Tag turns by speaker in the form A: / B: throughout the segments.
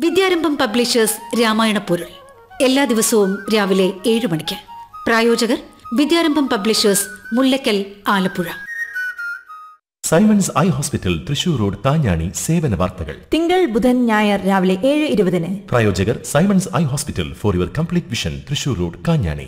A: വിദ്യാരംഭം publishers Ramayana പൊരുൾ എല്ലാ ദിവസവും രാവിലെ ഏഴ് മണിക്ക് പ്രായോജകർ Vidyarambham publishers Mullakkal Alappuzha
B: Simons eye hospital Thrissur road താഞ്ഞാണി സേവന വാർത്തകൾ
C: തിങ്കൾ ബുധൻ ഞായർ രാവിലെ ഏഴ് ഇരുപതിന്
B: പ്രായോജകർ Simons eye hospital for your complete vision Thrissur road Kanjani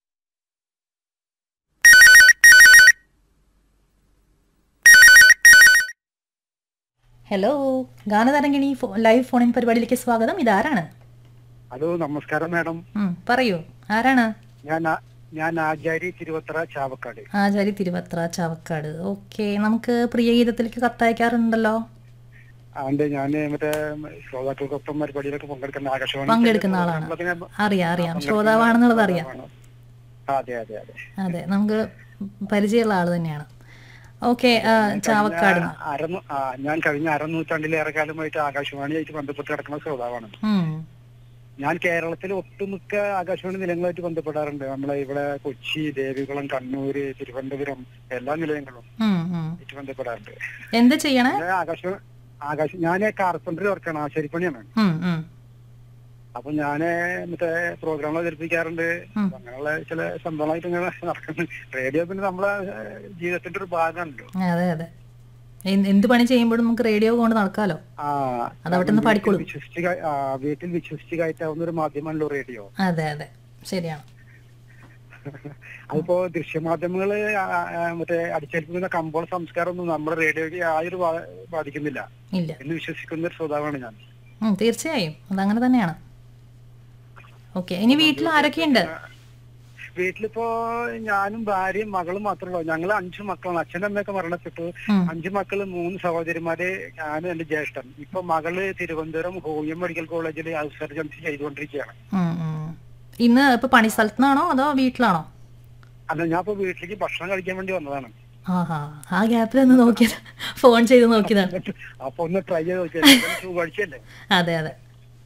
C: hello Ganatharangini ഫോ- ലൈവ് ഫോണിൻ പരിപാടിയിലേക്ക് സ്വാഗതം ഇതാരാണ്
D: ഹലോ നമസ്കാരം മാഡം
C: ഉം, പറയൂ ആരാണ്
D: ഞാൻ ആ- ഞാൻ ആചാരി തിരുവത്ര ചാവക്കാട്
C: ആചാരി തിരുവത്ര ചാവക്കാട് ഓക്കെ നമുക്ക് പ്രിയ ഗീതത്തിലേക്ക് കത്തയക്കാറുണ്ടല്ലോ
D: അതുകൊണ്ട് ഞാൻ മറ്റേ ശ്രോതാക്കൾക്കൊപ്പം പരിപാടിയിലൊക്കെ പങ്കെടുക്കുന്ന ആകാശവാണി
C: പങ്കെടുക്കുന്ന ആളാണ് അറിയാം അറിയാം ശ്രോതാവാണെന്നുള്ളത് അറിയാം
D: അതെ അതെ അതെ
C: അതെ നമുക്ക് പരിചയമുള്ള ആള് തന്നെയാണ് ഓക്കെ ചാവക്കാട്
D: ഞാൻ അരനൂ- ആ, ഞാൻ കഴിഞ്ഞ അരനൂറ്റാണ്ടിലേറെ കാലമായിട്ട് ആകാശവാണിയായിട്ട് ബന്ധപ്പെട്ട് കിടക്കുന്ന ശ്രോതാവാണ്
C: ഉം,
D: ഞാൻ കേരളത്തിലെ ഒട്ടുമിക്ക ആകാശവാണി നിലയങ്ങളുമായിട്ട് ബന്ധപ്പെടാറുണ്ട് നമ്മളെ ഇവിടെ കൊച്ചി ദേവികുളം കണ്ണൂര് തിരുവനന്തപുരം എല്ലാ നിലയങ്ങളും
C: ഉം, ഉം.
D: ആയിട്ട് ബന്ധപ്പെടാറുണ്ട്
C: എന്ത് ചെയ്യണേ
D: ഞാൻ ആകാശവാണി ആകാശ ഞാൻ കാർപ്പൻറ്ററി വർക്കാണ് ആശാരിപ്പണിയാണ്
C: ഉം, ഉം.
D: അപ്പൊ ഞാന് മറ്റേ പ്രോഗ്രാം അവതരിപ്പിക്കാറുണ്ട്
C: ഉം.
D: അങ്ങനെയുള്ള ചില സംഭവങ്ങളായിട്ട് ഇങ്ങനെ നടക്കുന്നു റേഡിയോ പിന്നെ നമ്മളെ ഏഹ്, ജീവിതത്തിന്റെ ഒരു ഭാഗമാണല്ലോ
C: അതെ അതെ എന്ത് എന്ത് പണി ചെയ്യുമ്പോഴും നമുക്ക് റേഡിയോ കൊണ്ട് നടക്കാലോ
D: ആ
C: അതവിടെ നിന്ന്
D: വീട്ടിൽ
C: പാടിക്കോളും.
D: വിശ്വസിച്ച് കയ- ആ, വീട്ടിൽ വിശ്വസിച്ച് കയറ്റാവുന്ന ഒരു മാധ്യമമാണല്ലോ റേഡിയോ
C: അതെ അതെ ശരിയാണ്
D: അതിപ്പോ ദൃശ്യമാധ്യമങ്ങള് ആ, ആ, മറ്റേ അടിച്ചേൽപ്പിക്കുന്ന കമ്പോള സംസ്കാരം ഒന്നും നമ്മുടെ റേഡിയോയ്ക്ക് യാതൊരു ബാ- ബാധിക്കുന്നില്ല
C: ഇല്ല
D: എന്ന് വിശ്വസിക്കുന്ന ഒരു ശ്രോതാവാണ് ഞാൻ
C: ഉം, തീർച്ചയായും അതങ്ങനെ തന്നെയാണ് ഓക്കെ ഇനി വീട്ടിൽ ആരൊക്കെയുണ്ട്
D: വീട്ടിലിപ്പോ ഞാനും ഭാര്യയും മകളും മാത്രമേ ഉള്ളൂ ഞങ്ങൾ അഞ്ചു മക്കളാണ് അച്ഛനും അമ്മയൊക്കെ മരണപ്പെട്ടു
C: ഉം.
D: അഞ്ചു മക്കള് മൂന്ന് സഹോദരിമാര് ഞാനും എന്റെ ജ്യേഷ്ഠൻ ഇപ്പൊ മകള് തിരുവനന്തപുരം ഹോമിയോ മെഡിക്കൽ കോളേജിൽ ഹൗസ് സർജൻസി ചെയ്തുകൊണ്ടിരിക്കുകയാണ്
C: ഉം, ഉം. ഇന്ന് ഇപ്പൊ പണി സ്ഥലത്തുനിന്നാണോ അതോ വീട്ടിലാണോ
D: അല്ല ഞാൻ ഇപ്പൊ വീട്ടിലേക്ക് ഭക്ഷണം കഴിക്കാൻ വേണ്ടി വന്നതാണ്
C: ആഹാ ആ ഗ്യാപ്പിൽ ഒന്ന് നോക്കിയത് ഫോൺ ചെയ്ത് നോക്കിയതാണ്
D: അപ്പൊ ഒന്ന് ട്രൈ ചെയ്ത് നോക്കിയാൽ ചൊവ്വാഴ്ചയല്ലേ
C: അതെ അതെ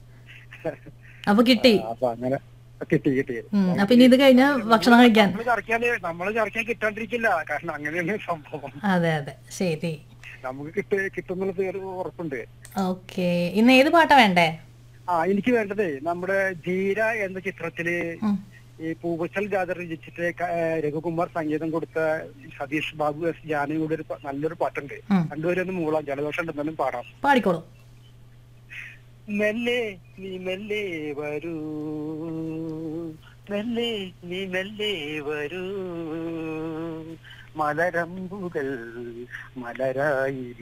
C: അപ്പൊ കിട്ടി
D: അപ്പൊ അങ്ങനെ കിട്ടി കിട്ടി
C: ഉം, അപ്പൊ ഇനി ഇത് കഴിഞ്ഞ ഭക്ഷണം കഴിക്കാൻ
D: നമ്മള് ചർക്കാല് നമ്മള് ചർക്കാൻ കിട്ടാണ്ടിരിക്കില്ല കാരണം അങ്ങനെയാണ് സംഭവം
C: അതെ അതെ ശരി
D: നമുക്ക് കിട്ട കിട്ടുന്നുള്ള പേര് ഉറപ്പുണ്ട്
C: ഓക്കെ ഇന്ന് ഏത് പാട്ടാ വേണ്ടേ
D: ആ എനിക്ക് വേണ്ടതേ നമ്മുടെ ധീര എന്ന ചിത്രത്തില്
C: ഉം.
D: ഈ പൂവച്ചൽ ഗാഥ രചിച്ചിട്ട് ക- ഏ, രഘുകുമാർ സംഗീതം കൊടുത്ത സതീഷ് ബാബു എസ് ജാനയുടെ ഒരു പ- നല്ലൊരു പാട്ടുണ്ട്
C: ഉം.
D: രണ്ടുപേരും ഒന്ന് മൂളാം ജലദോഷം ഉണ്ടെന്നാലും പാടാം
C: പാടിക്കോളൂ
D: മെല്ലെ നീ മെല്ലെ വരൂ മെല്ലെ നീ മെല്ലെ വരൂ മലരമ്പുകൾ മലരായി